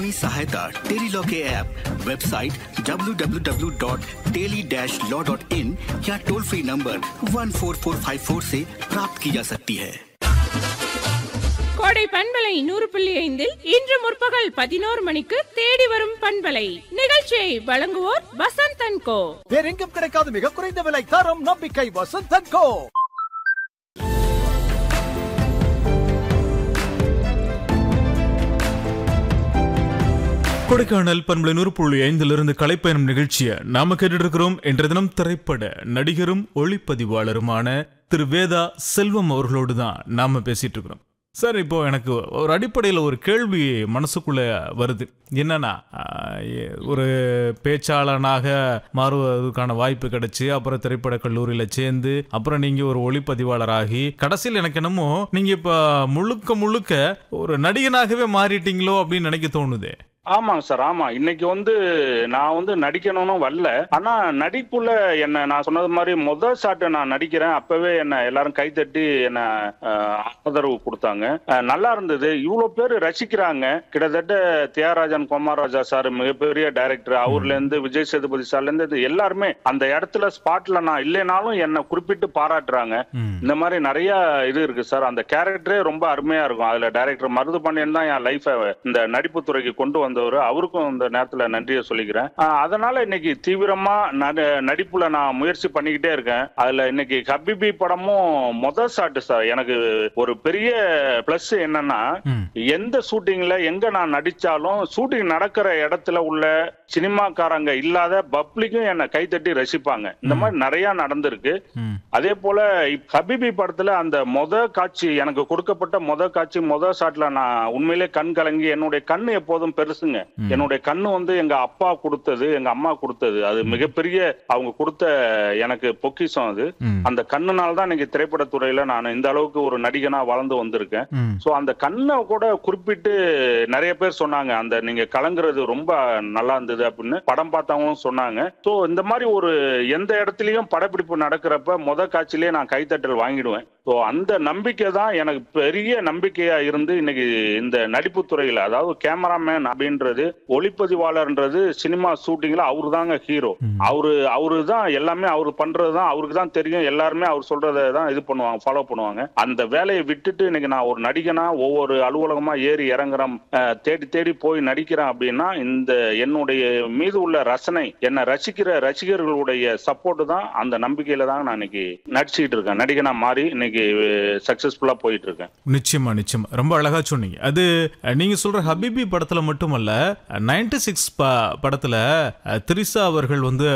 की सहायता टेलीलॉ के ऐप वेबसाइट www.teli-law.in या टोल फ्री नंबर 14454 से प्राप्त की जा सकती है கோடை பண்பலை நூறு புள்ளி ஐந்தில் இன்று முற்பகல் பதினோரு மணிக்கு தேடி வரும் பண்பலை நிகழ்ச்சியை வழங்குவோர் வசந்தன் கோ வேறெங்கும் கிடைக்காத மிக குறைந்த விலை தரம் நம்பிக்கை வசந்தன் கோ கொடைக்கானல் பண்பலை நூறு புள்ளி ஐந்திலிருந்து கலைப்பயணம் நிகழ்ச்சியை நாம கேட்டுட்டு இருக்கிறோம் என்ற தினம் திரைப்பட நடிகரும் ஒளிப்பதிவாளருமான திரு வேதா செல்வம் அவர்களோடு தான் நாம பேசிட்டு இருக்கிறோம் சார் இப்போ எனக்கு ஒரு அடிப்படையில் ஒரு கேள்வி மனசுக்குள்ள வருது என்னன்னா ஆஹ், எ- ஒரு பேச்சாளனாக மாறுவதற்கான வாய்ப்பு கிடைச்சு அப்புறம் திரைப்பட கல்லூரியில் சேர்ந்து அப்புறம் நீங்க ஒரு ஒளிப்பதிவாளராகி கடைசியில் எனக்கு என்னமோ நீங்க இப்ப முழுக்க முழுக்க ஒரு நடிகனாகவே மாறிட்டீங்களோ அப்படின்னு நினைக்க தோணுது ஆமாங்க சார் ஆமா இன்னைக்கு வந்து நான் வந்து நடிக்கணும்னு வரல ஆனா நடிப்புல என்ன நான் சொன்னது மாதிரி முதல் ஷாட் நான் நடிக்கிறேன் அப்பவே என்ன எல்லாரும் கைத்தட்டி என்ன அஹ், ஆதரவு கொடுத்தாங்க அஹ், நல்லா இருந்தது இவ்வளவு பேர் ரசிக்கிறாங்க கிட்டத்தட்ட தியாகராஜன் குமாரராஜா சார் மிகப்பெரிய டைரக்டர் அவர்ல இருந்து விஜய் சேதுபதி சார்ல இருந்து இது எல்லாருமே அந்த இடத்துல ஸ்பாட்ல நான் இல்லைனாலும் என்னை குறிப்பிட்டு பாராட்டுறாங்க ம். இந்த மாதிரி நிறைய இது இருக்கு சார் அந்த கேரக்டரே ரொம்ப அருமையா இருக்கும் அதுல டைரக்டர் மருது பாண்டியன் தான் என் லைஃபை இந்த நடிப்பு துறைக்கு கொண்டு வந்தவர் அவருக்கும் இந்த நேரத்துல நன்றியை சொல்லிக்கிறேன் ஆஹ் அதனால இன்னைக்கு தீவிரமா நட- நடிப்புல நான் முயற்சி பண்ணிக்கிட்டே இருக்கேன் அதுல இன்னைக்கு ஹபிபி படமும் முதல் ஷாட்டு சார் எனக்கு ஒரு பெரிய பிளஸ் என்னன்னா ம். எந்த ஷூட்டிங்ல எங்க நான் நடிச்சாலும் ஷூட்டிங் நடக்கிற இடத்துல உள்ள சினிமாக்காரங்க இல்லாத பப்ளிக்கும் என்னை கைத்தட்டி ரசிப்பாங்க இந்த மாதிரி நிறைய நடந்திருக்கு ம். அதே போல இப்ப ஹபிபி படத்துல அந்த மொத காட்சி எனக்கு கொடுக்கப்பட்ட மொத காட்சி மொத ஷாட்ல நான் உண்மையிலே கண் கலங்கி என்னுடைய கண்ணு எப்போதும் பெருசுங்க என்னுடைய கண்ணு வந்து எங்க அப்பா கொடுத்தது எங்க அம்மா கொடுத்தது அது மிகப்பெரிய அவங்க கொடுத்த எனக்கு பொக்கிஷம் அது ம். அந்த கண்ணுனால தான் இன்னைக்கு திரைப்படத்துறையில நான் இந்த அளவுக்கு ஒரு நடிகனா வளர்ந்து வந்திருக்கேன் ம். சோ அந்த கண்ணை கூட குறிப்பிட்டு நிறைய பேர் சொன்னாங்க அந்த நீங்க கலங்குறது ரொம்ப நல்லா இருந்தது அப்படின்னு படம் பார்த்தவங்களும் சொன்னாங்க சோ இந்த மாதிரி ஒரு எந்த இடத்துலயும் படப்பிடிப்பு நடக்கிறப்ப முத காட்சியிலேயே நான் கைத்தட்டல் வாங்கிடுவேன் சோ அந்த நம்பிக்கை தான் எனக்கு பெரிய நம்பிக்கையா இருந்து இன்னைக்கு இந்த நடிப்பு துறையில அதாவது கேமராமேன் அப்படின்றது ஒளிப்பதிவாளர்ன்றது சினிமா ஷூட்டிங்ல அவரு தாங்க ஹீரோ அவரு அவரு தான் எல்லாமே அவர் பண்றது தான் அவருக்கு தான் தெரியும் எல்லாருமே அவர் சொல்றதை தான் இது பண்ணுவாங்க ஃபாலோ பண்ணுவாங்க அந்த வேலையை விட்டுட்டு இன்னைக்கு நான் ஒரு நடிகனா ஒவ்வொரு அலுவலகமா ஏறி இறங்குறேன் அஹ், தேடி தேடி போய் நடிக்கிறேன் அப்படின்னா இந்த என்னுடைய மீது உள்ள ரசனை என்னை ரசிக்கிற ரசிகர்களுடைய சப்போர்ட் தான் அந்த நம்பிக்கையில தான் நான் இன்னைக்கு நடிச்சுக்கிட்டு இருக்கேன் நடிகனா மாறி இன்னைக்கு சக்சஸ்ஃபுல்லா போயிட்டு இருக்கேன் நிச்சயமா நிச்சயமா ரொம்ப அழகா சொன்னீங்க அது அஹ், நீங்க சொல்ற ஹபிபி படத்துல மட்டுமல்ல நைன்டி சிக்ஸ் படத்துல அஹ், திரிசா அவர்கள் வந்து